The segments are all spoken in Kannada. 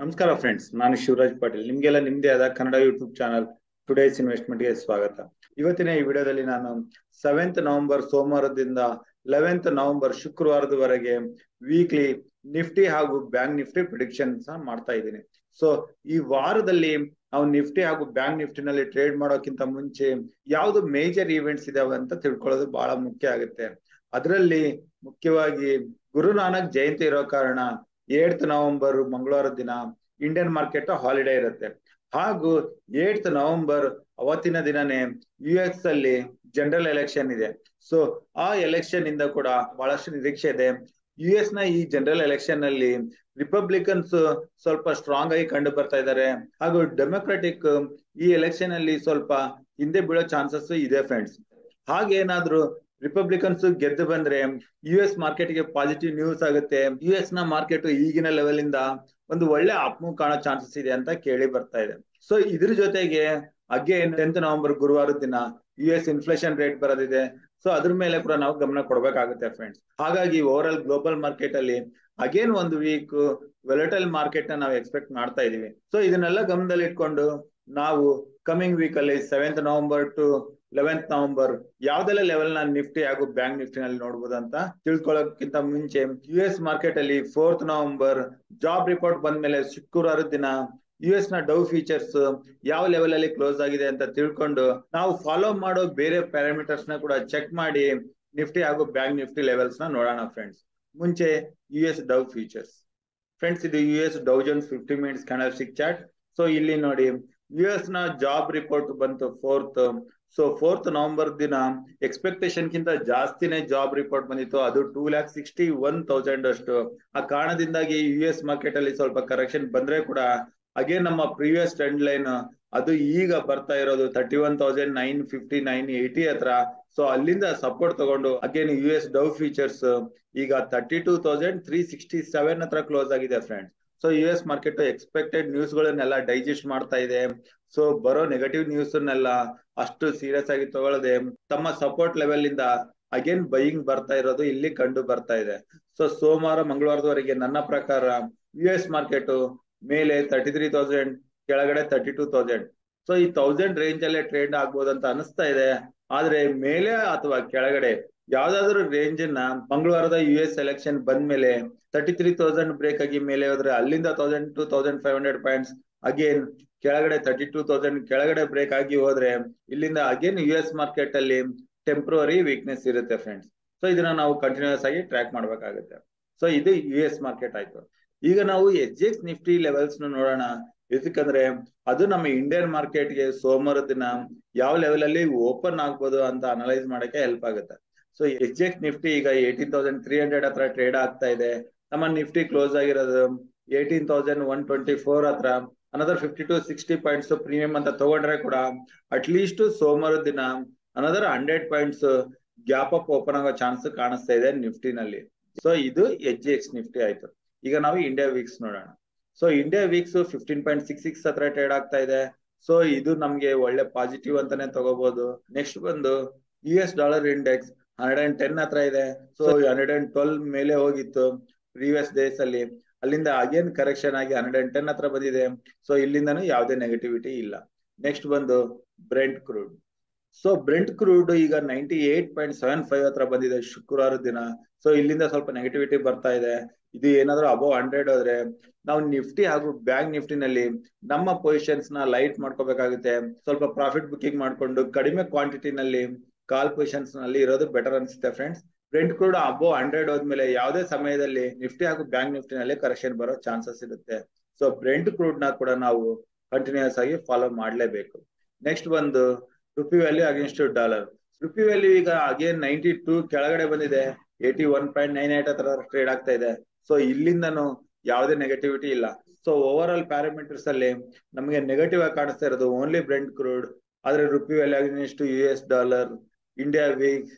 ನಮಸ್ಕಾರ ಫ್ರೆಂಡ್ಸ್ ನಾನು ಶಿವರಾಜ್ ಪಾಟೀಲ್ ನಿಮ್ಗೆಲ್ಲ ನಿಮ್ದೇ ಆದ ಕನ್ನಡ ಯೂಟ್ಯೂಬ್ ಚಾನಲ್ ಟುಡೇಸ್ ಇನ್ವೆಸ್ಟ್ಮೆಂಟ್ಗೆ ಸ್ವಾಗತ ಇವತ್ತಿನ ಈ ವಿಡಿಯೋದಲ್ಲಿ ನಾನು ಸೆವೆಂತ್ ನವೆಂಬರ್ ಸೋಮವಾರದಿಂದ ಲೆವೆಂತ್ ನವೆಂಬರ್ ಶುಕ್ರವಾರದವರೆಗೆ ವೀಕ್ಲಿ ನಿಫ್ಟಿ ಹಾಗೂ ಬ್ಯಾಂಕ್ ನಿಫ್ಟಿ ಪ್ರಿಡಿಕ್ಷನ್ಸ್ ಮಾಡ್ತಾ ಇದ್ದೀನಿ ಸೊ ಈ ವಾರದಲ್ಲಿ ನಾವು ನಿಫ್ಟಿ ಹಾಗೂ ಬ್ಯಾಂಕ್ ನಿಫ್ಟಿನಲ್ಲಿ ಟ್ರೇಡ್ ಮಾಡೋಕ್ಕಿಂತ ಮುಂಚೆ ಯಾವ್ದು ಮೇಜರ್ ಈವೆಂಟ್ಸ್ ಇದಾವೆ ಅಂತ ತಿಳ್ಕೊಳ್ಳೋದು ಬಹಳ ಮುಖ್ಯ ಆಗುತ್ತೆ ಅದರಲ್ಲಿ ಮುಖ್ಯವಾಗಿ ಗುರುನಾನಕ್ ಜಯಂತಿ ಇರೋ ಕಾರಣ ಏಳ್ತ್ ನವೆಂಬರ್ ಮಂಗಳವಾರ ದಿನ ಇಂಡಿಯನ್ ಮಾರ್ಕೆಟ್ ಹಾಲಿಡೇ ಇರುತ್ತೆ ಹಾಗೂ ಏಳ್ತ್ ನವೆಂಬರ್ ಅವತ್ತಿನ ದಿನನೇ ಯು ಎಸ್ ಅಲ್ಲಿ ಜನರಲ್ ಎಲೆಕ್ಷನ್ ಇದೆ ಸೊ ಆ ಎಲೆಕ್ಷನ್ ಇಂದ ಕೂಡ ಬಹಳಷ್ಟು ನಿರೀಕ್ಷೆ ಇದೆ ಯು ಎಸ್ ನ ಈ ಜನರಲ್ ಎಲೆಕ್ಷನ್ ನಲ್ಲಿ ರಿಪಬ್ಲಿಕನ್ಸ್ ಸ್ವಲ್ಪ ಸ್ಟ್ರಾಂಗ್ ಆಗಿ ಕಂಡು ಬರ್ತಾ ಇದ್ದಾರೆ ಹಾಗೂ ಡೆಮೊಕ್ರೆಟಿಕ್ ಈ ಎಲೆಕ್ಷನ್ ಅಲ್ಲಿ ಸ್ವಲ್ಪ ಹಿಂದೆ ಬೀಳೋ ಚಾನ್ಸಸ್ ಇದೆ ಫ್ರೆಂಡ್ಸ್ ಹಾಗೇನಾದ್ರೂ ರಿಪಬ್ಲಿಕನ್ಸ್ ಗೆದ್ದು ಬಂದ್ರೆ ಯು ಎಸ್ ಮಾರ್ಕೆಟ್ ಗೆ ಪಾಸಿಟಿವ್ ನ್ಯೂಸ್ ಆಗುತ್ತೆ ಯು ಎಸ್ ನ ಮಾರ್ಕೆಟ್ ಈಗಿನ ಲೆವೆಲ್ ಇಂದ ಒಂದು ಒಳ್ಳೆ ಅಪ್ಮೂವ್ ಕಾಣೋ ಚಾನ್ಸಸ್ ಇದೆ ಅಂತ ಕೇಳಿ ಬರ್ತಾ ಇದೆ ಸೊ ಇದ್ರ ಜೊತೆಗೆ ಅಗೇನ್ ಟೆಂತ್ ನವೆಂಬರ್ ಗುರುವಾರದ ದಿನ ಯು ಎಸ್ ಇನ್ಫ್ಲೇಷನ್ ರೇಟ್ ಬರೋದಿದೆ ಸೊ ಅದ್ರ ಮೇಲೆ ಕೂಡ ನಾವು ಗಮನ ಕೊಡಬೇಕಾಗುತ್ತೆ ಫ್ರೆಂಡ್ಸ್ ಹಾಗಾಗಿ ಓವರ್ ಆಲ್ ಗ್ಲೋಬಲ್ ಮಾರ್ಕೆಟ್ ಅಲ್ಲಿ ಅಗೇನ್ ಒಂದು ವೀಕ್ ವೆಲಟೈಲ್ ಮಾರ್ಕೆಟ್ ನ ನಾವು ಎಕ್ಸ್ಪೆಕ್ಟ್ ಮಾಡ್ತಾ ಇದೀವಿ ಸೊ ಇದನ್ನೆಲ್ಲ ಗಮನದಲ್ಲಿ ಇಟ್ಕೊಂಡು ನಾವು ಕಮಿಂಗ್ ವೀಕ್ ಅಲ್ಲಿ seventh November to eleventh November ಯಾವ್ದೆಲ್ಲ ಲೆವೆಲ್ ನ ನಿಫ್ಟಿ ಹಾಗೂ ಬ್ಯಾಂಕ್ ನಿಫ್ಟಿ ನಲ್ಲಿ ನೋಡಬಹುದು ಅಂತ ತಿಳ್ಕೊಳ್ಳೋಕ್ಕಿಂತ ಮುಂಚೆ ಯು ಎಸ್ ಮಾರ್ಕೆಟ್ ಅಲ್ಲಿ ಫೋರ್ತ್ ನವೆಂಬರ್ ಜಾಬ್ ರಿಪೋರ್ಟ್ ಬಂದ್ಮೇಲೆ ಶುಕ್ರವಾರದ ದಿನ ಯು ಎಸ್ ನ ಡೌ ಫೀಚರ್ಸ್ ಯಾವ ಲೆವೆಲ್ ಅಲ್ಲಿ ಕ್ಲೋಸ್ ಆಗಿದೆ ಅಂತ ತಿಳ್ಕೊಂಡು ನಾವು ಫಾಲೋ ಮಾಡೋ ಬೇರೆ ಪ್ಯಾರಾಮೀಟರ್ಸ್ ನ ಕೂಡ ಚೆಕ್ ಮಾಡಿ ನಿಫ್ಟಿ ಹಾಗೂ ಬ್ಯಾಂಕ್ ನಿಫ್ಟಿ ಲೆವೆಲ್ಸ್ ನ ನೋಡೋಣ ಫ್ರೆಂಡ್ಸ್ ಮುಂಚೆ U S Dow futures friends ಇದು U S Dow Jones fifty minutes candlestick chart so ಇಲ್ಲಿ ನೋಡಿ ಯು ಎಸ್ ನ ಜಾಬ್ ರಿಪೋರ್ಟ್ ಬಂತು ಫೋರ್ತ್ ಸೊ ಫೋರ್ತ್ ನವೆಂಬರ್ ದಿನ ಎಕ್ಸ್ಪೆಕ್ಟೇಷನ್ ಗಿಂತ ಜಾಸ್ತಿನೇ ಜಾಬ್ ರಿಪೋರ್ಟ್ ಬಂದಿತ್ತು ಅದು two lakh sixty one thousand ಅಷ್ಟು ಆ ಕಾರಣದಿಂದಾಗಿ ಯು ಎಸ್ ಮಾರ್ಕೆಟ್ ಅಲ್ಲಿ ಸ್ವಲ್ಪ ಕರೆಕ್ಷನ್ ಬಂದ್ರೆ ಕೂಡ ಅಗೇನ್ ನಮ್ಮ ಪ್ರೀವಿಯಸ್ ಟ್ರೆಂಡ್ ಲೈನ್ ಅದು ಈಗ ಬರ್ತಾ ಇರೋದು thirty one thousand nine fifty nine eighty ಹತ್ರ ಸೊ ಅಲ್ಲಿಂದ ಸಪೋರ್ಟ್ ತಗೊಂಡು again U S Dow futures ಈಗ thirty two thousand three sixty seven ಹತ್ರ ಕ್ಲೋಸ್ ಆಗಿದೆ friends so U S market expected news ಗಳನ್ನೆಲ್ಲ ಡೈಜೆಸ್ಟ್ ಮಾಡ್ತಾ ಇದೆ ಸೊ ಬರೋ ನೆಗೆಟಿವ್ ನ್ಯೂಸ್ ನೆಲ್ಲ ಅಷ್ಟು ಸೀರಿಯಸ್ ಆಗಿ ತಗೊಳ್ಳದೆ ತಮ್ಮ ಸಪೋರ್ಟ್ ಲೆವೆಲ್ ಇಂದ ಅಗೇನ್ ಬೈಯಿಂಗ್ ಬರ್ತಾ ಇರೋದು ಇಲ್ಲಿ ಕಂಡು ಬರ್ತಾ ಇದೆ ಸೊ ಸೋಮವಾರ ಮಂಗಳವಾರದವರೆಗೆ ನನ್ನ ಪ್ರಕಾರ ಯು ಎಸ್ ಮಾರ್ಕೆಟ್ ಮೇಲೆ ತರ್ಟಿ ತ್ರೀ ತೌಸಂಡ್ ಕೆಳಗಡೆ ತರ್ಟಿ ಟೂ ತೌಸಂಡ್ ಸೊ ಈ ತೌಸಂಡ್ ರೇಂಜ್ ಅಲ್ಲೇ ಟ್ರೇಡ್ ಆಗ್ಬೋದು ಅಂತ ಅನಿಸ್ತಾ ಇದೆ ಆದ್ರೆ ಮೇಲೆ ಅಥವಾ ಕೆಳಗಡೆ ಯಾವ್ದಾದ್ರು ರೇಂಜ್ ನ ಮಂಗಳವಾರದ ಯು ಎಸ್ ಎಲೆಕ್ಷನ್ ಬಂದ್ಮೇಲೆ ತರ್ಟಿ ತ್ರೀ ತೌಸಂಡ್ ಬ್ರೇಕ್ ಆಗಿ ಮೇಲೆ ಹೋದ್ರೆ ಅಲ್ಲಿಂದ thousand to thousand five hundred points again ಕೆಳಗಡೆ ತರ್ಟಿ ಟೂ ತೌಸಂಡ್ ಕೆಳಗಡೆ ಬ್ರೇಕ್ ಆಗಿ ಹೋದ್ರೆ ಇಲ್ಲಿಂದ ಅಗೇನ್ ಯು ಎಸ್ ಮಾರ್ಕೆಟ್ ಅಲ್ಲಿ ಟೆಂಪ್ರವರಿ ವೀಕ್ನೆಸ್ ಇರುತ್ತೆ ಫ್ರೆಂಡ್ಸ್ ಸೊ ಇದನ್ನ ನಾವು ಕಂಟಿನ್ಯೂಸ್ ಆಗಿ ಟ್ರ್ಯಾಕ್ ಮಾಡ್ಬೇಕಾಗುತ್ತೆ ಸೊ ಇದು ಯು ಎಸ್ ಮಾರ್ಕೆಟ್ ಆಯ್ತು ಈಗ ನಾವು ಎಚ್ ಎಕ್ಸ್ ನಿಫ್ಟಿ ಲೆವೆಲ್ಸ್ ನೋಡೋಣ ಇದಕ್ಕಂದ್ರೆ ಅದು ನಮ್ಮ ಇಂಡಿಯನ್ ಮಾರ್ಕೆಟ್ ಗೆ ಸೋಮವಾರ ದಿನ ಯಾವ ಲೆವೆಲ್ ಅಲ್ಲಿ ಓಪನ್ ಆಗ್ಬೋದು ಅಂತ ಅನಲೈಸ್ ಮಾಡಕ್ಕೆ ಹೆಲ್ಪ್ ಆಗುತ್ತೆ ಸೊ ಎಚ್ ಎಕ್ಸ್ ನಿಫ್ಟಿ ಈಗ ಏಟೀನ್ ತೌಸಂಡ್ ತ್ರೀ ಹಂಡ್ರೆಡ್ ಹತ್ರ ಟ್ರೇಡ್ ಆಗ್ತಾ ಇದೆ ನಮ್ಮ ನಿಫ್ಟಿ ಕ್ಲೋಸ್ ಆಗಿರೋದು eighteen thousand one twenty four ಹತ್ರ another fifty to sixty points premium ಅಂತ ತಗೊಂಡ್ರೆ ಕೂಡ ಅಟ್ ಲೀಸ್ಟ್ ಸೋಮವಾರ ದಿನ another hundred points gap up open ಆಗೋ ಚಾನ್ಸ್ ಕಾಣಿಸ್ತಾ ಇದೆ ನಿಫ್ಟಿನಲ್ಲಿ ಸೊ ಇದು ಎಚ್ ಎಕ್ಸ್ ನಿಫ್ಟಿ ಆಯ್ತು ಈಗ ನಾವು ಇಂಡಿಯಾ ವೀಕ್ಸ್ ನೋಡೋಣ so India VIX fifteen point six six ಹತ್ರ ಟ್ರೇಡ್ ಆಗ್ತಾ ಇದೆ ಸೊ ಇದು ನಮ್ಗೆ ಒಳ್ಳೆ ಪಾಸಿಟಿವ್ ಅಂತಾನೆ ತಗೋಬಹುದು ನೆಕ್ಸ್ಟ್ ಬಂದು U S dollar index hundred and ten ಹತ್ರ ಇದೆ ಸೊ ಹಂಡ್ರೆಡ್ ಅಂಡ್ ಟ್ವೆಲ್ ಮೇಲೆ ಹೋಗಿತ್ತು ಪ್ರೀವಿಯಸ್ ಡೇಸ್ ಅಲ್ಲಿ ಅಲ್ಲಿಂದ ಅಗೇನ್ ಕರೆಕ್ಷನ್ ಆಗಿ ಹಂಡ್ರೆಡ್ ಅಂಡ್ ಟೆನ್ ಹತ್ರ ಬಂದಿದೆ ಸೊ ಇಲ್ಲಿಂದನೂ ಯಾವುದೇ ನೆಗೆಟಿವಿಟಿ ಇಲ್ಲ ನೆಕ್ಸ್ಟ್ ಬಂದು Brent crude so Brent crude ಈಗ ninety eight point seven five ಹತ್ರ ಬಂದಿದೆ ಶುಕ್ರವಾರ ದಿನ ಸೊ ಇಲ್ಲಿಂದ ಸ್ವಲ್ಪ ನೆಗೆಟಿವಿಟಿ ಬರ್ತಾ ಇದೆ ಇದು ಏನಾದ್ರೂ ಅಬೌವ್ ಹಂಡ್ರೆಡ್ ಹೋದ್ರೆ ನಾವು ನಿಫ್ಟಿ ಹಾಗೂ ಬ್ಯಾಂಕ್ ನಿಫ್ಟಿನಲ್ಲಿ ನಮ್ಮ ಪೊಸಿಷನ್ಸ್ ನ ಲೈಟ್ ಮಾಡ್ಕೋಬೇಕಾಗುತ್ತೆ ಸ್ವಲ್ಪ ಪ್ರಾಫಿಟ್ ಬುಕಿಂಗ್ ಮಾಡ್ಕೊಂಡು ಕಡಿಮೆ ಕ್ವಾಂಟಿಟಿನಲ್ಲಿ ಕಾಲ್ ಪೊಸಿಷನ್ಸ್ ನಲ್ಲಿ ಇರೋದು ಬೆಟರ್ ಅನ್ಸುತ್ತೆ ಫ್ರೆಂಡ್ಸ್ ಬ್ರೆಂಟ್ ಕೂಡ ಅಬೋ ಹಂಡ್ರೆಡ್ ಹೋದ್ಮೇಲೆ ಯಾವುದೇ ಸಮಯದಲ್ಲಿ ನಿಫ್ಟಿ ಹಾಗೂ ಬ್ಯಾಂಕ್ ನಿಫ್ಟಿನಲ್ಲಿ ಕರೆಕ್ಷನ್ ಬರೋ ಚಾನ್ಸಸ್ ಇರುತ್ತೆ ಸೊ ಬ್ರೆಂಟ್ ಕ್ರೂಡ್ ನ ಕೂಡ ನಾವು ಕಂಟಿನ್ಯೂಸ್ ಆಗಿ ಫಾಲೋ ಮಾಡ್ಲೇಬೇಕು ನೆಕ್ಸ್ಟ್ ಬಂದು rupee value against dollar rupee value ಈಗ ಅಗೇನ್ ನೈಂಟಿ ಟೂ ಕೆಳಗಡೆ ಬಂದಿದೆ eighty one point nine eight ಹತ್ರ ಟ್ರೇಡ್ ಆಗ್ತಾ ಇದೆ ಸೊ ಇಲ್ಲಿಂದನೂ ಯಾವುದೇ ನೆಗೆಟಿವಿಟಿ ಇಲ್ಲ ಸೊ ಓವರ್ ಆಲ್ ಪ್ಯಾರಾಮೀಟರ್ಸ್ ಅಲ್ಲಿ ನಮಗೆ ನೆಗೆಟಿವ್ ಆಗಿ ಕಾಣಿಸ್ತಾ ಇರೋದು ಓನ್ಲಿ ಬ್ರೆಂಟ್ ಕ್ರೂಡ್ ಆದ್ರೆ rupee value against U S dollar India weak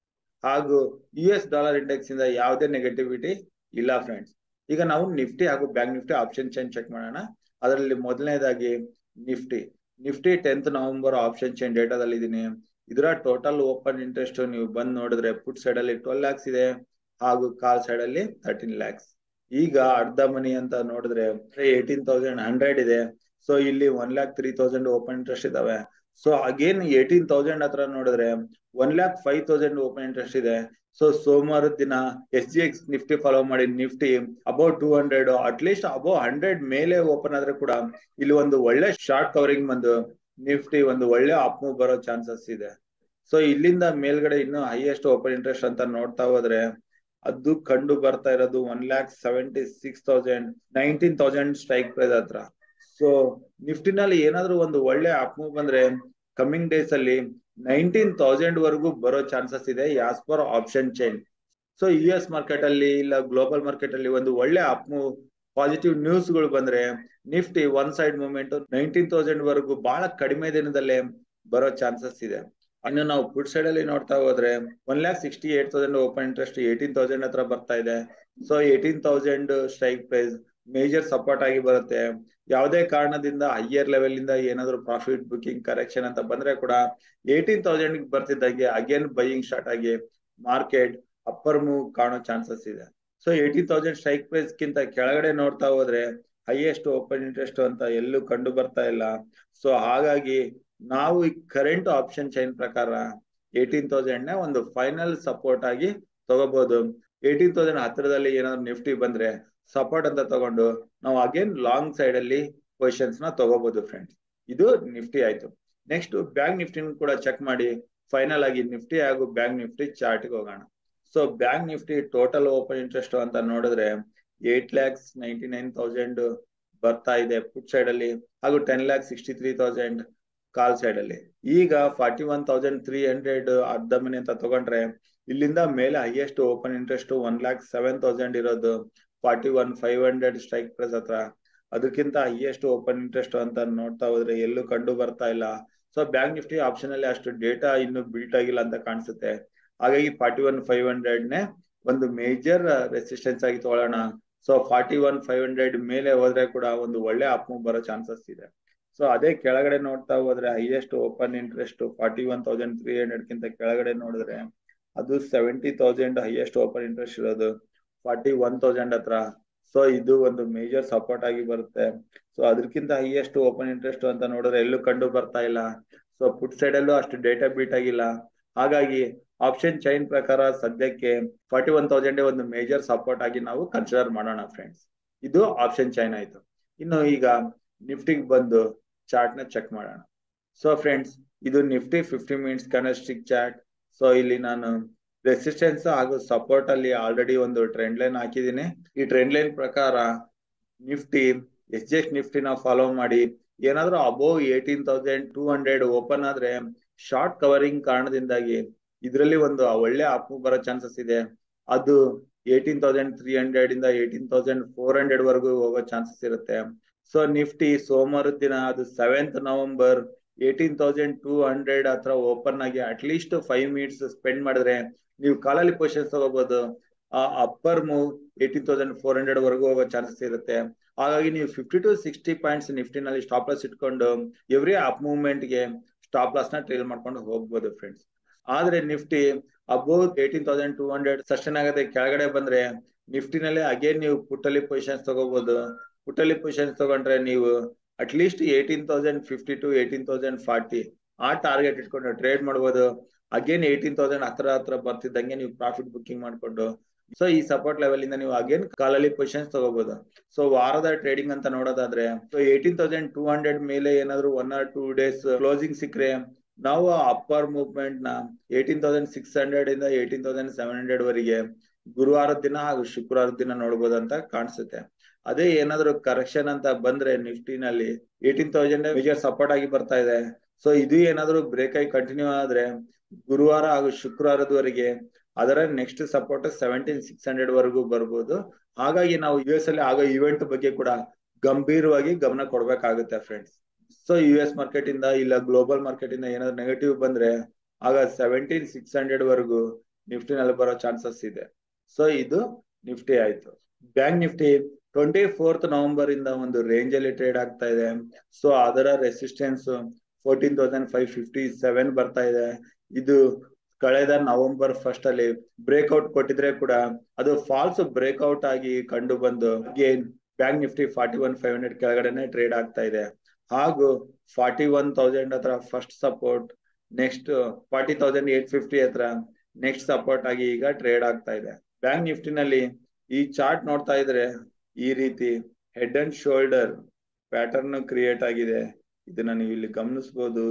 ಹಾಗೂ ಯು ಎಸ್ ಡಾಲರ್ ಇಂಡೆಕ್ಸ್ ಇಂದ ಯಾವುದೇ ನೆಗೆಟಿವಿಟಿ ಇಲ್ಲ ಫ್ರೆಂಡ್ಸ್ ಈಗ ನಾವು ನಿಫ್ಟಿ ಹಾಗೂ bank Nifty option change check ಮಾಡೋಣ ಅದರಲ್ಲಿ ಮೊದಲನೇದಾಗಿ Nifty Nifty tenth November option change ಡೇಟಾದಲ್ಲಿ ಇದೀನಿ ಇದರ ಟೋಟಲ್ ಓಪನ್ ಇಂಟ್ರೆಸ್ಟ್ ನೀವು ಬಂದ್ ನೋಡಿದ್ರೆ ಪುಟ್ ಸೈಡ್ ಅಲ್ಲಿ ಟ್ವೆಲ್ ಲ್ಯಾಕ್ಸ್ ಇದೆ ಹಾಗೂ ಕಾಲ್ ಸೈಡ್ ಅಲ್ಲಿ ತರ್ಟೀನ್ ಲ್ಯಾಕ್ಸ್ ಈಗ ಅರ್ಧ ಮನಿ ಅಂತ ನೋಡಿದ್ರೆ ಏಯ್ಟೀನ್ ತೌಸಂಡ್ ಹಂಡ್ರೆಡ್ ಇದೆ ಸೊ ಇಲ್ಲಿ one lakh three thousand open interest ಇದಾವೆ ಸೊ ಅಗೇನ್ ಏಯ್ಟೀನ್ ತೌಸಂಡ್ ಹತ್ರ ನೋಡಿದ್ರೆ one lakh five thousand open interest ಇದೆ ಸೊ ಸೋಮವಾರದ ದಿನ S G X Nifty follow ಮಾಡಿ Nifty above two hundred at least above hundred ಮೇಲೆ ಓಪನ್ ಆದ್ರೆ ಕೂಡ ಇಲ್ಲಿ ಒಂದು ಒಳ್ಳೆ ಶಾರ್ಟ್ ಕವರಿಂಗ್ ಬಂದು ನಿಫ್ಟಿ ಒಂದು ಒಳ್ಳೆ ಅಪ್ ಮೂವ್ ಬರೋ ಚಾನ್ಸಸ್ ಇದೆ ಸೊ ಇಲ್ಲಿಂದ ಮೇಲ್ಗಡೆ ಇನ್ನು ಹೈಯೆಸ್ಟ್ ಓಪನ್ ಇಂಟ್ರೆಸ್ಟ್ ಅಂತ ನೋಡ್ತಾ ಹೋದ್ರೆ ಅದು ಕಂಡು ಬರ್ತಾ ಇರೋದು one lakh seventy six thousand nineteen thousand strike price ಹತ್ರ ಸೊ ನಿಫ್ಟಿನಲ್ಲಿ ಏನಾದ್ರೂ ಒಂದು ಒಳ್ಳೆ ಅಪ್ ಮೂವ್ ಬಂದ್ರೆ ಕಮಿಂಗ್ ಡೇಸ್ ಅಲ್ಲಿ ನೈನ್ಟೀನ್ ತೌಸಂಡ್ ವರೆಗೂ ಬರೋ ಚಾನ್ಸಸ್ ಇದೆ as per option chain so U S market ಅಲ್ಲಿ ಇಲ್ಲ ಗ್ಲೋಬಲ್ ಮಾರ್ಕೆಟ್ ಅಲ್ಲಿ ಒಂದು ಒಳ್ಳೆ ಅಪ್ ಮೂವ್ ಪಾಸಿಟಿವ್ ನ್ಯೂಸ್ ಗಳು ಬಂದ್ರೆ Nifty one side movement nineteen thousand ವರೆಗೂ ಬಹಳ ಕಡಿಮೆ ದಿನದಲ್ಲೇ ಬರೋ ಚಾನ್ಸಸ್ ಇದೆ ಇನ್ನು ನಾವು ಫುಡ್ ಸೈಡ್ ಅಲ್ಲಿ ನೋಡ್ತಾ ಹೋದ್ರೆ one lakh sixty eight thousand open interest eighteen thousand ಹತ್ರ ಬರ್ತಾ ಇದೆ so eighteen thousand strike price major support ಆಗಿ ಬರುತ್ತೆ ಯಾವುದೇ ಕಾರಣದಿಂದ ಹೈಯರ್ ಲೆವೆಲ್ ಇಂದ ಏನಾದ್ರು ಪ್ರಾಫಿಟ್ ಬುಕಿಂಗ್ ಕರೆಕ್ಷನ್ ಅಂತ ಬಂದ್ರೆ ಕೂಡ ಏಯ್ಟೀನ್ ತೌಸಂಡ್ ಬರ್ತಿದ್ದಾಗೆ ಅಗೇನ್ ಬೈಯಿಂಗ್ ಸ್ಟಾರ್ಟ್ ಆಗಿ ಮಾರ್ಕೆಟ್ ಅಪ್ಪರ್ ಮೂವ್ ಕಾಣೋ ಚಾನ್ಸಸ್ ಇದೆ so eighteen thousand strike price ಗಿಂತ ಕೆಳಗಡೆ ನೋಡ್ತಾ ಹೋದ್ರೆ ಹೈಯೆಸ್ಟ್ ಓಪನ್ ಇಂಟ್ರೆಸ್ಟ್ ಅಂತ ಎಲ್ಲೂ ಕಂಡು ಬರ್ತಾ ಇಲ್ಲ ಸೊ ಹಾಗಾಗಿ ನಾವು ಈ ಕರೆಂಟ್ ಆಪ್ಷನ್ ಚೈನ್ ಪ್ರಕಾರ ಏಯ್ಟೀನ್ ತೌಸಂಡ್ ನೇ ಒಂದು ಫೈನಲ್ ಸಪೋರ್ಟ್ ಆಗಿ ತಗೋಬಹುದು ಏಯ್ಟೀನ್ ತೌಸಂಡ್ ಹತ್ತಿರದಲ್ಲಿ ಏನಾದ್ರು ನಿಫ್ಟಿ ಬಂದ್ರೆ ಸಪೋರ್ಟ್ ಅಂತ ತಗೊಂಡು ನಾವು ಅಗೇನ್ ಲಾಂಗ್ ಸೈಡ್ ಅಲ್ಲಿ ಪೊಸಿಷನ್ಸ್ ನ ತಗೋಬಹುದು ಫ್ರೆಂಡ್ಸ್ ಇದು ನಿಫ್ಟಿ ಆಯ್ತು ನೆಕ್ಸ್ಟ್ ಬ್ಯಾಂಕ್ ನಿಫ್ಟಿ ಕೂಡ ಚೆಕ್ ಮಾಡಿ ಫೈನಲ್ ಆಗಿ ನಿಫ್ಟಿ ಹಾಗೂ ಬ್ಯಾಂಕ್ ನಿಫ್ಟಿ ಚಾರ್ಟ್ ಹೋಗೋಣ so bank Nifty total open interest ಅಂತ ನೋಡಿದ್ರೆ eight lakhs ninety nine thousand ಬರ್ತಾ ಇದೆ ಪುಟ್ ಸೈಡ್ ಅಲ್ಲಿ ಹಾಗೂ ten lakh sixty three thousand call side ಅಲ್ಲಿ ಈಗ forty one thousand three hundred ಅರ್ಧ ಮನಿ ಅಂತ ತಗೊಂಡ್ರೆ ಇಲ್ಲಿಂದ ಮೇಲೆ highest open interest one lakh seven thousand ಇರೋದು forty one five hundred strike price ಹತ್ರ ಅದಕ್ಕಿಂತ ಹೈಯೆಸ್ಟ್ ಓಪನ್ ಇಂಟ್ರೆಸ್ಟ್ ಅಂತ ನೋಡ್ತಾ ಹೋದ್ರೆ ಎಲ್ಲೂ ಕಂಡು ಬರ್ತಾ ಇಲ್ಲ ಸೊ ಬ್ಯಾಂಕ್ ನಿಫ್ಟಿ ಆಪ್ಷನ್ ಅಲ್ಲಿ ಅಷ್ಟು ಡೇಟಾ ಇನ್ನು ಬಿಲ್ಟ್ ಆಗಿಲ್ಲ ಅಂತ ಕಾಣಿಸುತ್ತೆ ಹಾಗಾಗಿ ಫಾರ್ಟಿ ಒನ್ ಫೈವ್ ಹಂಡ್ರೆಡ್ ನೇ ಒಂದು ಮೇಜರ್ ರೆಸಿಸ್ಟೆನ್ಸ್ ಆಗಿ ತಗೊಳ್ಳೋಣ so forty one five hundred ಮೇಲೆ ಹೋದ್ರೆ ಕೂಡ ಒಂದು ಒಳ್ಳೆ ಅಪ್ ಮೂವ್ ಬರೋ ಚಾನ್ಸಸ್ ಇದೆ ಸೊ ಅದೇ ಕೆಳಗಡೆ ನೋಡ್ತಾ ಹೋದ್ರೆ highest open interest forty one thousand three hundred ಗಿಂತ ಕೆಳಗಡೆ ನೋಡಿದ್ರೆ ಅದು seventy thousand highest open interest ಇರೋದು ಫಾರ್ಟಿ ಒನ್ ತೌಸಂಡ್ ಹತ್ರ ಸೊ ಇದು ಒಂದು ಮೇಜರ್ ಸಪೋರ್ಟ್ ಆಗಿ ಬರುತ್ತೆ ಸೊ ಅದಕ್ಕಿಂತ ಹೈಯೆಸ್ಟ್ ಓಪನ್ ಇಂಟ್ರೆಸ್ಟ್ ಅಂತ ನೋಡಿದ್ರೆ ಎಲ್ಲೂ ಕಂಡು ಬರ್ತಾ ಇಲ್ಲ ಸೊ ಪುಟ್ ಸೈಡ್ ಅಲ್ಲೂ ಅಷ್ಟು ಡೇಟಾ ಬೀಟ್ ಆಗಿಲ್ಲ ಹಾಗಾಗಿ ಆಪ್ಷನ್ ಚೈನ್ ಪ್ರಕಾರ ಸದ್ಯಕ್ಕೆ ಫಾರ್ಟಿ ಒನ್ ತೌಸಂಡ್ ಒಂದು ಮೇಜರ್ ಸಪೋರ್ಟ್ ಆಗಿ ನಾವು ಕನ್ಸಿಡರ್ ಮಾಡೋಣ ಫ್ರೆಂಡ್ಸ್ ಇದು ಆಪ್ಷನ್ ಚೈನ್ ಆಯ್ತು ಇನ್ನು ಈಗ ನಿಫ್ಟಿಗೆ ಬಂದು ಚಾರ್ಟ್ ನ ಚೆಕ್ ಮಾಡೋಣ ಸೊ ಫ್ರೆಂಡ್ಸ್ ಇದು Nifty fifty minutes candlestick chart so ಇಲ್ಲಿ ನಾನು ರೆಸಿಸ್ಟೆನ್ಸ್ ಹಾಗೂ ಸಪೋರ್ಟ್ ಅಲ್ಲಿ ಆಲ್ರೆಡಿ ಒಂದು ಟ್ರೆಂಡ್ ಲೈನ್ ಹಾಕಿದ್ದೀನಿ ಈ ಟ್ರೆಂಡ್ ಲೈನ್ ಪ್ರಕಾರ ನಿಫ್ಟಿ ಎಸ್ ಜಿ ಎಕ್ಸ್ ನಿಫ್ಟಿನ ಫಾಲೋ ಮಾಡಿ ಏನಾದ್ರೂ above eighteen thousand two hundred open ಆದ್ರೆ ಶಾರ್ಟ್ ಕವರಿಂಗ್ ಕಾರಣದಿಂದಾಗಿ ಇದರಲ್ಲಿ ಒಂದು ಒಳ್ಳೆ ಅಪ್ ಬರೋ ಚಾನ್ಸಸ್ ಇದೆ ಅದು ಏಯ್ಟೀನ್ ತೌಸಂಡ್ ತ್ರೀ ಹಂಡ್ರೆಡ್ ಇಂದ ಏಯ್ಟೀನ್ ತೌಸಂಡ್ ಫೋರ್ ಹಂಡ್ರೆಡ್ ವರೆಗೂ ಹೋಗೋ ಚಾನ್ಸಸ್ ಇರುತ್ತೆ ಸೊ ನಿಫ್ಟಿ ಸೋಮವಾರದ ದಿನ ಅದು seventh November eighteen thousand two hundred ಹತ್ರ ಓಪನ್ ಆಗಿ at least five minutes spend ಮಾಡಿದ್ರೆ ನೀವು ಕಾಲಲ್ಲಿ ಪೊಸಿಷನ್ಸ್ ತಗೋಬಹುದು ಆ upper move eighteen thousand four hundred ವರೆಗೂ ಹೋಗೋ ಚಾನ್ಸಸ್ ಇರುತ್ತೆ ಹಾಗಾಗಿ ನೀವು ಫಿಫ್ಟಿ ಟು ಸಿಕ್ಸ್ಟಿ ಪಾಯಿಂಟ್ಸ್ ನಿಫ್ಟಿನಲ್ಲಿ ಸ್ಟಾಪ್ ಲಾಸ್ ಇಟ್ಕೊಂಡು ಎವ್ರಿ ಅಪ್ ಮೂವ್ಮೆಂಟ್ ಗೆ ಸ್ಟಾಪ್ ಲಾಸ್ ನ ಟ್ರೇಲ್ ಮಾಡ್ಕೊಂಡು ಹೋಗ್ಬೋದು ಫ್ರೆಂಡ್ಸ್ ಆದ್ರೆ Nifty above eighteen thousand two hundred sustain ಆಗದೆ ಕೆಳಗಡೆ ಬಂದ್ರೆ ನಿಫ್ಟಿನಲ್ಲಿ ಅಗೇನ್ ನೀವು ಪುಟ್ಟಲ್ಲಿ ಪೊಸಿಷನ್ಸ್ ತಗೋಬಹುದು ಪುಟ್ಟಲ್ಲಿ ಪೊಸಿಷನ್ಸ್ ತಗೊಂಡ್ರೆ ನೀವು at least eighteen thousand fifty to eighteen thousand forty ಆ ಟಾರ್ಗೆಟ್ ಇಟ್ಕೊಂಡು ಟ್ರೇಡ್ ಮಾಡ್ಬೋದು ಅಗೇನ್ ಏಯ್ಟೀನ್ ತೌಸಂಡ್ ಹತ್ರ ಹತ್ರ ಬರ್ತಿದ್ದಂಗೆ ನೀವು ಪ್ರಾಫಿಟ್ ಬುಕಿಂಗ್ ಮಾಡ್ಕೊಂಡು ಸೊ ಈ ಸಪೋರ್ಟ್ ಲೆವೆಲ್ ಇಂದ ನೀವು ಅಗೇನ್ ಕಾಲಲ್ಲಿ ಪೊಸಿಷನ್ಸ್ ತಗೋಬಹುದು ಸೊ ವಾರದ ಟ್ರೇಡಿಂಗ್ ಅಂತ ನೋಡೋದಾದ್ರೆ so eighteen thousand two hundred ಮೇಲೆ ಏನಾದ್ರು one or two days closing ಸಿಕ್ಕರೆ ನಾವು ಅಪ್ಪರ್ ಮೂವ್ಮೆಂಟ್ ನ ಏಯ್ಟೀನ್ ತೌಸಂಡ್ ಸಿಕ್ಸ್ ಹಂಡ್ರೆಡ್ ಇಂದ ಏಯ್ಟೀನ್ ತೌಸಂಡ್ ಸೆವೆನ್ ಹಂಡ್ರೆಡ್ ವರೆಗೆ ಗುರುವಾರದ ದಿನ ಹಾಗೂ ಶುಕ್ರವಾರದ ದಿನ ನೋಡ್ಬೋದು ಅಂತ ಕಾಣಿಸುತ್ತೆ ಅದೇ ಏನಾದ್ರು ಕರೆಕ್ಷನ್ ಅಂತ ಬಂದ್ರೆ ನಿಫ್ಟಿನಲ್ಲಿ ಏಯ್ಟೀನ್ ತೌಸಂಡ್ ಮೇಜರ್ ಸಪೋರ್ಟ್ ಆಗಿ ಬರ್ತಾ ಇದೆ ಸೊ ಇದು ಏನಾದ್ರು ಬ್ರೇಕ್ ಆಗಿ ಕಂಟಿನ್ಯೂ ಆದ್ರೆ ಗುರುವಾರ ಹಾಗೂ ಶುಕ್ರವಾರದವರೆಗೆ ಅದರ next support seventeen six hundred ವರೆಗೂ ಬರ್ಬೋದು ಹಾಗಾಗಿ ನಾವು ಯು ಎಸ್ ಅಲ್ಲಿ ಆಗೋ ಇವೆಂಟ್ ಬಗ್ಗೆ ಕೂಡ ಗಂಭೀರವಾಗಿ ಗಮನ ಕೊಡ್ಬೇಕಾಗುತ್ತೆ friends so U S market ಇಂದ ಇಲ್ಲ ಗ್ಲೋಬಲ್ ಮಾರ್ಕೆಟ್ ಇಂದ ಏನಾದ್ರು ನೆಗೆಟಿವ್ ಬಂದ್ರೆ ಆಗ ಸೆವೆಂಟೀನ್ ಸಿಕ್ಸ್ ಹಂಡ್ರೆಡ್ ವರೆಗೂ ನಿಫ್ಟಿನಲ್ಲಿ ಬರೋ ಚಾನ್ಸಸ್ ಇದೆ ಸೊ ಇದು ನಿಫ್ಟಿ ಆಯ್ತು bank Nifty twenty fourth November ಇಂದ ಒಂದು ರೇಂಜ್ ಅಲ್ಲಿ ಟ್ರೇಡ್ ಆಗ್ತಾ ಇದೆ ಸೊ ಅದರ resistance fourteen thousand five fifty seven ಬರ್ತಾ ಇದೆ ಇದು ಕಳೆದ ನವೆಂಬರ್ ಫಸ್ಟ್ ಅಲ್ಲಿ ಬ್ರೇಕ್ಔಟ್ ಕೊಟ್ಟಿದ್ರೆ ಕೂಡ ಅದು ಫಾಲ್ಸ್ ಬ್ರೇಕ್ಔಟ್ ಆಗಿ ಕಂಡು ಬಂದು again bank Nifty forty one five hundred ಕೆಳಗಡೆನೆ ಟ್ರೇಡ್ ಆಗ್ತಾ ಇದೆ ಹಾಗೂ ಫಾರ್ಟಿ ಒನ್ ತೌಸಂಡ್ ಹತ್ರ first support next forty thousand eight fifty ಹತ್ರ ನೆಕ್ಸ್ಟ್ ಸಪೋರ್ಟ್ ಆಗಿ ಈಗ ಟ್ರೇಡ್ ಆಗ್ತಾ ಇದೆ ಬ್ಯಾಂಕ್ ನಿಫ್ಟಿನಲ್ಲಿ ಈ ಚಾರ್ಟ್ ನೋಡ್ತಾ ಇದ್ರೆ ಈ ರೀತಿ head and shoulder pattern create ಆಗಿದೆ ಇದನ್ನ ನೀವು ಇಲ್ಲಿ ಗಮನಿಸಬಹುದು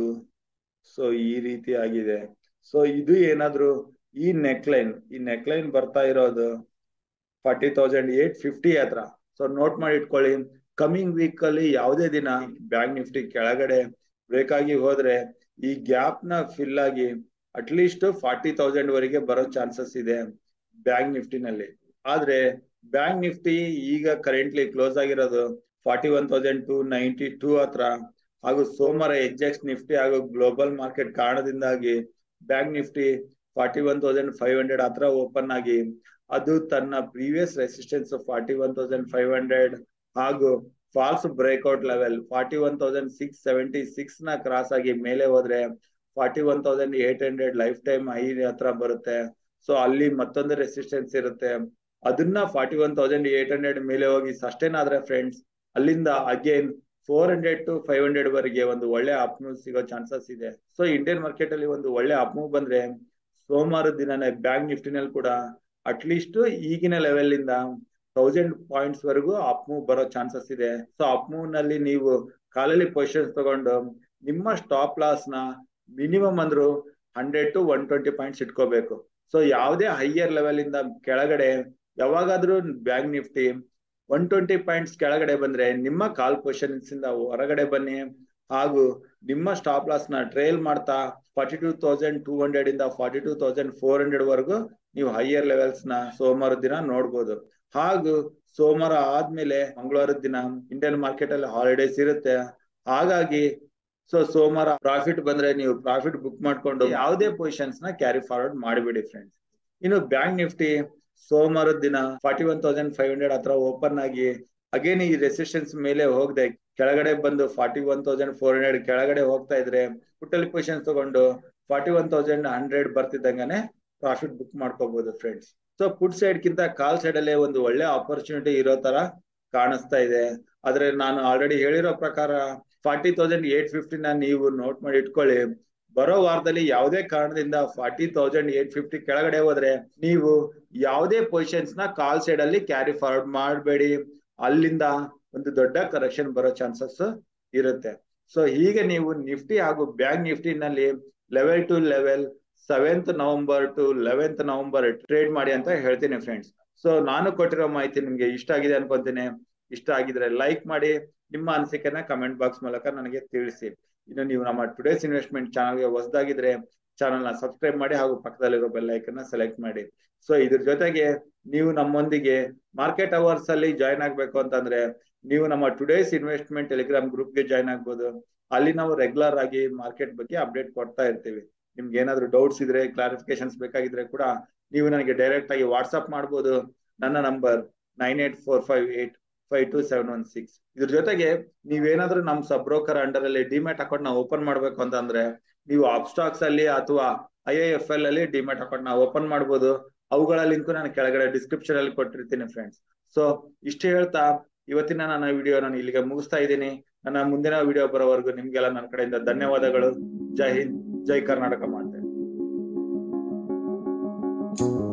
ಸೊ ಈ ರೀತಿ ಆಗಿದೆ ಸೊ ಇದು ಏನಾದ್ರು ಈ ನೆಕ್ ಲೈನ್ ಈ ನೆಕ್ ಲೈನ್ ಬರ್ತಾ ಇರೋದು ಫಾರ್ಟಿ ತೌಸಂಡ್ ಏಟ್ ಫಿಫ್ಟಿ ಹತ್ರ ಸೊ ನೋಟ್ ಮಾಡಿ ಇಟ್ಕೊಳ್ಳಿ ಕಮಿಂಗ್ ವೀಕ್ ಅಲ್ಲಿ ಯಾವುದೇ ದಿನ ಬ್ಯಾಂಕ್ ನಿಫ್ಟಿ ಕೆಳಗಡೆ ಬ್ರೇಕ್ ಆಗಿ ಹೋದ್ರೆ ಈ ಗ್ಯಾಪ್ ನ ಫಿಲ್ ಆಗಿ ಅಟ್ಲೀಸ್ಟ್ ಫಾರ್ಟಿ ತೌಸಂಡ್ ವರೆಗೆ ಬರೋ ಚಾನ್ಸಸ್ ಇದೆ ಬ್ಯಾಂಕ್ ನಿಫ್ಟಿನಲ್ಲಿ ಆದ್ರೆ ಬ್ಯಾಂಕ್ ನಿಫ್ಟಿ ಈಗ ಕರೆಂಟ್ಲಿ ಕ್ಲೋಸ್ ಆಗಿರೋದು forty one thousand two ninety two ಹತ್ರ ಹಾಗೂ ಸೋಮವಾರ ಎಕ್ಸ್ ನಿಫ್ಟಿ ಹಾಗೂ ಗ್ಲೋಬಲ್ ಮಾರ್ಕೆಟ್ ಕಾರಣದಿಂದಾಗಿ bank Nifty forty one thousand five hundred ಹತ್ರ ಓಪನ್ ಆಗಿ ಅದು ತನ್ನ previous resistance forty one thousand five hundred ಹಾಗೂ false breakout level forty one thousand six seventy six ನ ಕ್ರಾಸ್ ಆಗಿ ಮೇಲೆ ಹೋದ್ರೆ forty one thousand eight hundred lifetime high ಹತ್ರ ಬರುತ್ತೆ ಸೊ ಅಲ್ಲಿ ಮತ್ತೊಂದು ರೆಸಿಸ್ಟೆನ್ಸ್ ಇರುತ್ತೆ ಅದನ್ನ forty one thousand eight hundred ಮೇಲೆ ಹೋಗಿ ಸಸ್ಟೈನ್ ಆದ್ರೆ ಫ್ರೆಂಡ್ಸ್ ಅಲ್ಲಿಂದ again four hundred to five hundred ವರೆಗೆ ಒಂದು ಒಳ್ಳೆ ಅಪ್ ಮೂವ್ ಸಿಗೋ ಚಾನ್ಸಸ್ ಇದೆ ಸೊ ಇಂಡಿಯನ್ ಮಾರ್ಕೆಟ್ ಅಲ್ಲಿ ಒಂದು ಒಳ್ಳೆ ಅಪ್ ಮೂವ್ ಬಂದ್ರೆ ಸೋಮವಾರ ದಿನನೇ ಬ್ಯಾಂಕ್ ನಿಫ್ಟಿನಲ್ಲಿ ಕೂಡ ಅಟ್ಲೀಸ್ಟ್ ಈಗಿನ ಲೆವೆಲ್ ಇಂದ ತೌಸಂಡ್ ಪಾಯಿಂಟ್ಸ್ ವರೆಗೂ ಅಪ್ ಮೂವ್ ಬರೋ ಚಾನ್ಸಸ್ ಇದೆ ಸೊ ಅಪ್ ಮೂವ್ ನಲ್ಲಿ ನೀವು ಕಾಲಲ್ಲಿ ಪೊಸಿಷನ್ಸ್ ತಗೊಂಡು ನಿಮ್ಮ ಸ್ಟಾಪ್ ಲಾಸ್ ನ ಮಿನಿಮಮ್ ಅಂದ್ರು hundred to one twenty points ಇಟ್ಕೋಬೇಕು ಸೊ ಯಾವುದೇ ಹೈಯರ್ ಲೆವೆಲ್ ಇಂದ ಕೆಳಗಡೆ ಯಾವಾಗಾದ್ರೂ bank Nifty one twenty points ಕೆಳಗಡೆ ಬಂದ್ರೆ ನಿಮ್ಮ ಕಾಲ್ ಪೊಸಿಷನ್ಸ್ ಇಂದ ಹೊರಗಡೆ ಬನ್ನಿ ಹಾಗೂ ನಿಮ್ಮ ಸ್ಟಾಪ್ ಲಾಸ್ ನ ಟ್ರೇಲ್ ಮಾಡ್ತಾ forty two thousand two hundred ಇಂದ forty two thousand four hundred ವರೆಗೂ ನೀವು ಹೈಯರ್ ಲೆವೆಲ್ಸ್ ನ ಸೋಮವಾರ ದಿನ ನೋಡ್ಬೋದು ಹಾಗೂ ಸೋಮವಾರ ಆದ್ಮೇಲೆ ಮಂಗಳವಾರದ ದಿನ ಇಂಡಿಯನ್ ಮಾರ್ಕೆಟ್ ಅಲ್ಲಿ ಹಾಲಿಡೇಸ್ ಇರುತ್ತೆ ಹಾಗಾಗಿ ಸೊ ಸೋಮವಾರ ಪ್ರಾಫಿಟ್ ಬಂದ್ರೆ ನೀವು ಪ್ರಾಫಿಟ್ ಬುಕ್ ಮಾಡ್ಕೊಂಡು ಯಾವುದೇ ಪೊಸಿಷನ್ಸ್ ನ ಕ್ಯಾರಿ ಫಾರ್ವರ್ಡ್ ಮಾಡಿಬಿಡಿ ಫ್ರೆಂಡ್ಸ್ ಇನ್ನು ಬ್ಯಾಂಕ್ ನಿಫ್ಟಿ ಸೋಮವಾರದ ದಿನ forty one thousand five hundred ಹತ್ರ ಓಪನ್ ಆಗಿ ಅಗೇನ್ ಈ ರೆಸಿಸ್ಟೆನ್ಸ್ ಮೇಲೆ ಹೋಗದೆ ಕೆಳಗಡೆ ಬಂದು forty one thousand four hundred ಕೆಳಗಡೆ ಹೋಗ್ತಾ ಇದ್ರೆ ಪುಟ್ಟಲ್ಲಿ ಪೊಸಿಷನ್ಸ್ ತಗೊಂಡು ಫಾರ್ಟಿ ಒನ್ ತೌಸಂಡ್ ಹಂಡ್ರೆಡ್ ಬರ್ತಿದ್ದಂಗಾನೆ ಪ್ರಾಫಿಟ್ ಬುಕ್ ಮಾಡ್ಕೋಬಹುದು ಫ್ರೆಂಡ್ಸ್ ಸೊ ಪುಟ್ ಸೈಡ್ ಕಿಂತ ಕಾಲ್ ಸೈಡ್ ಅಲ್ಲೇ ಒಂದು ಒಳ್ಳೆ ಆಪರ್ಚುನಿಟಿ ಇರೋ ತರ ಕಾಣಿಸ್ತಾ ಇದೆ ಆದ್ರೆ ನಾನು ಆಲ್ರೆಡಿ ಹೇಳಿರೋ ಪ್ರಕಾರ ಫಾರ್ಟಿ ತೌಸಂಡ್ ಏಟ್ ಫಿಫ್ಟಿನ ನೀವು ನೋಟ್ ಮಾಡಿ ಇಟ್ಕೊಳ್ಳಿ ಬರೋ ವಾರದಲ್ಲಿ ಯಾವುದೇ ಕಾರಣದಿಂದ ಫಾರ್ಟಿ ತೌಸಂಡ್ ಏಟ್ ಫಿಫ್ಟಿ ಕೆಳಗಡೆ ಹೋದ್ರೆ ನೀವು ಯಾವುದೇ ಪೊಸಿಷನ್ಸ್ ನ ಕಾಲ್ ಸೈಡ್ ಅಲ್ಲಿ ಕ್ಯಾರಿ ಫಾರ್ವರ್ಡ್ ಮಾಡಬೇಡಿ ಅಲ್ಲಿಂದ ಒಂದು ದೊಡ್ಡ ಕರೆಕ್ಷನ್ ಬರೋ ಚಾನ್ಸಸ್ ಇರುತ್ತೆ ಸೊ ಹೀಗೆ ನೀವು ನಿಫ್ಟಿ ಹಾಗೂ ಬ್ಯಾಂಕ್ ನಿಫ್ಟಿನಲ್ಲಿ level to level seventh November to eleventh November trade ಮಾಡಿ ಅಂತ ಹೇಳ್ತೀನಿ ಫ್ರೆಂಡ್ಸ್ ಸೊ ನಾನು ಕೊಟ್ಟಿರೋ ಮಾಹಿತಿ ನಿಮ್ಗೆ ಇಷ್ಟ ಆಗಿದೆ ಅನ್ಕೊಂತೀನಿ ಇಷ್ಟ ಆಗಿದ್ರೆ ಲೈಕ್ ಮಾಡಿ ನಿಮ್ಮ ಅನಿಸಿಕೆನ ಕಮೆಂಟ್ ಬಾಕ್ಸ್ ಮೂಲಕ ನನಗೆ ತಿಳಿಸಿ ಇನ್ನು ನೀವು ನಮ್ಮ ಟುಡೇಸ್ ಇನ್ವೆಸ್ಟ್ಮೆಂಟ್ ಚಾನಲ್ಗೆ ಹೊಸದಾಗಿದ್ರೆ ಚಾನಲ್ ನ ಸಬ್ಸ್ಕ್ರೈಬ್ ಮಾಡಿ ಹಾಗೂ ಪಕ್ಕದಲ್ಲಿರೋ ಬೆಲ್ ಐಕನ್ ನ ಸೆಲೆಕ್ಟ್ ಮಾಡಿ ಸೊ ಇದ್ರ ಜೊತೆಗೆ ನೀವು ನಮ್ಮೊಂದಿಗೆ ಮಾರ್ಕೆಟ್ ಅವರ್ಸ್ ಅಲ್ಲಿ ಜಾಯ್ನ್ ಆಗ್ಬೇಕು ಅಂತಂದ್ರೆ ನೀವು ನಮ್ಮ ಟುಡೇಸ್ ಇನ್ವೆಸ್ಟ್ಮೆಂಟ್ ಟೆಲಿಗ್ರಾಮ್ ಗ್ರೂಪ್ಗೆ ಜಾಯ್ನ್ ಆಗ್ಬೋದು ಅಲ್ಲಿ ನಾವು ರೆಗ್ಯುಲರ್ ಆಗಿ ಮಾರ್ಕೆಟ್ ಬಗ್ಗೆ ಅಪ್ಡೇಟ್ ಕೊಡ್ತಾ ಇರ್ತೀವಿ ನಿಮ್ಗೆ ಏನಾದ್ರು ಡೌಟ್ಸ್ ಇದ್ರೆ ಕ್ಲಾರಿಫಿಕೇಶನ್ಸ್ ಬೇಕಾಗಿದ್ರೆ ಕೂಡ ನೀವು ನನಗೆ ಡೈರೆಕ್ಟ್ ಆಗಿ ವಾಟ್ಸ್ಆಪ್ ಮಾಡ್ಬೋದು ನನ್ನ number nine eight four five eight five two seven one six ಇದ್ರ ಜೊತೆಗೆ ನೀವೇನಾದ್ರೂ ನಮ್ ಸಬ್ ಬ್ರೋಕರ್ ಅಂಡರ್ ಅಲ್ಲಿ ಡಿಮ್ಯಾಟ್ ಅಕೌಂಟ್ ನ ಓಪನ್ ಮಾಡ್ಬೇಕು ಅಂತಂದ್ರೆ ನೀವು ಅಪ್ಸ್ಟಾಕ್ಸ್ ಅಲ್ಲಿ ಅಥವಾ ಐ ಐ ಎಫ್ ಎಲ್ ಅಲ್ಲಿ ಡಿಮ್ಯಾಟ್ ಅಕೌಂಟ್ ನ ಓಪನ್ ಮಾಡ್ಬೋದು ಅವುಗಳ ಲಿಂಕ್ ನಾನು ಕೆಳಗಡೆ ಡಿಸ್ಕ್ರಿಪ್ಷನ್ ಅಲ್ಲಿ ಕೊಟ್ಟಿರ್ತೀನಿ ಫ್ರೆಂಡ್ಸ್ ಸೊ ಇಷ್ಟು ಹೇಳ್ತಾ ಇವತ್ತಿನ ನನ್ನ ವಿಡಿಯೋ ನಾನು ಇಲ್ಲಿಗೆ ಮುಗಿಸ್ತಾ ಇದ್ದೀನಿ ನನ್ನ ಮುಂದಿನ ವಿಡಿಯೋ ಬರೋವರೆಗೂ ನಿಮ್ಗೆಲ್ಲ ನನ್ನ ಕಡೆಯಿಂದ ಧನ್ಯವಾದಗಳು ಜೈ ಹಿಂದ್ ಜೈ ಕರ್ನಾಟಕ ಮಾತೆ